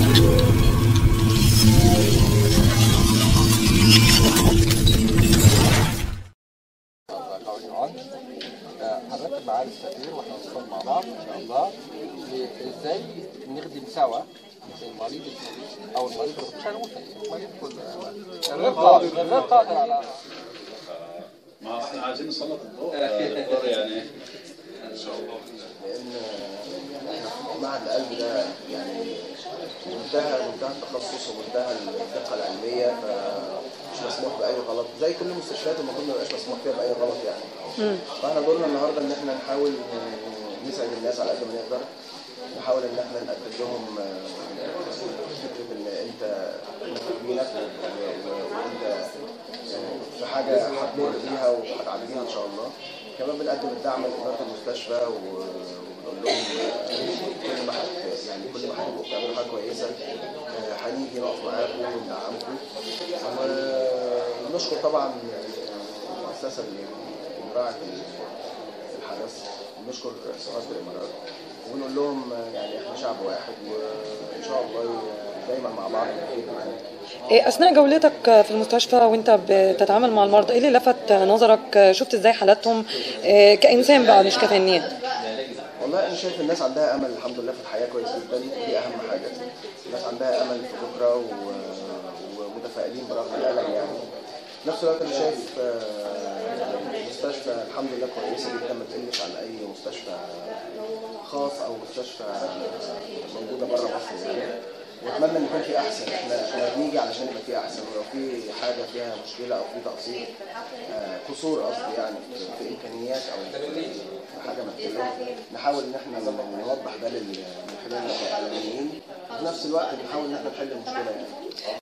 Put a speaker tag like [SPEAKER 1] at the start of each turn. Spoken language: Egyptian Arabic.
[SPEAKER 1] هنرتب معالي السفير واحنا نصطاد مع بعض ان شاء الله ازاي نخدم سوا المريض او المريض مش هنقول المريض كله غير قادر غير قادر على
[SPEAKER 2] ما احنا عايزين نسلط الضوء آه، الضوء يعني
[SPEAKER 3] لان معهد القلب ده يعني منتهى منتهى التخصص ومنتهى الدقه العلميه فمش مسموح باي غلط زي كل المستشفيات المفروض ما يبقاش مسموح فيها باي غلط يعني فاحنا دورنا النهارده ان احنا نحاول نسعد الناس على قد ما نقدر نحاول ان احنا نقدم لهم آه، فكره ان انت مستقبلك وانت في حاجه هتمر بيها وهتعديها ان شاء الله كمان بنقدم الدعم لاداره المستشفى و- وبنقول لهم آه، كل ما حت يعني كل ما هتبقوا بتعملوا حاجه كويسه آه، هنيجي نقف معاكم وندعمكم ونشكر طبعا المؤسسه اللي اللي راعت الحدث بنشكر سفاره الامارات وبنقول لهم آه، يعني احنا شعب واحد وان شاء الله دايما مع بعض بخير معانا
[SPEAKER 4] إيه، أثناء جولتك في المستشفى وأنت بتتعامل مع المرضى إيه اللي لفت نظرك شفت إزاي حالاتهم إيه، كإنسان بقى مش كفنيات
[SPEAKER 3] والله انا شايف الناس عندها امل الحمد لله في الحياه كويس جدا دي اهم حاجه الناس عندها امل في بكره و... ومتفائلين برغم الالم يعني في نفس الوقت انا شايف آه، المستشفى الحمد لله كويسه جدا ما تقلش عن اي مستشفى خاص او مستشفى موجوده بره مصر يعني واتمنى ان يكون في احسن احنا احنا بنيجي علشان يبقى في احسن ولو في حاجه فيها مشكله او في تقصير آه، قصور قصدي يعني في, في امكانيات او في حاجه ماديه نحاول ان احنا نوضح ده لل- من خلال الاعلاميين وفي نفس الوقت بنحاول ان احنا نحل المشكله يعني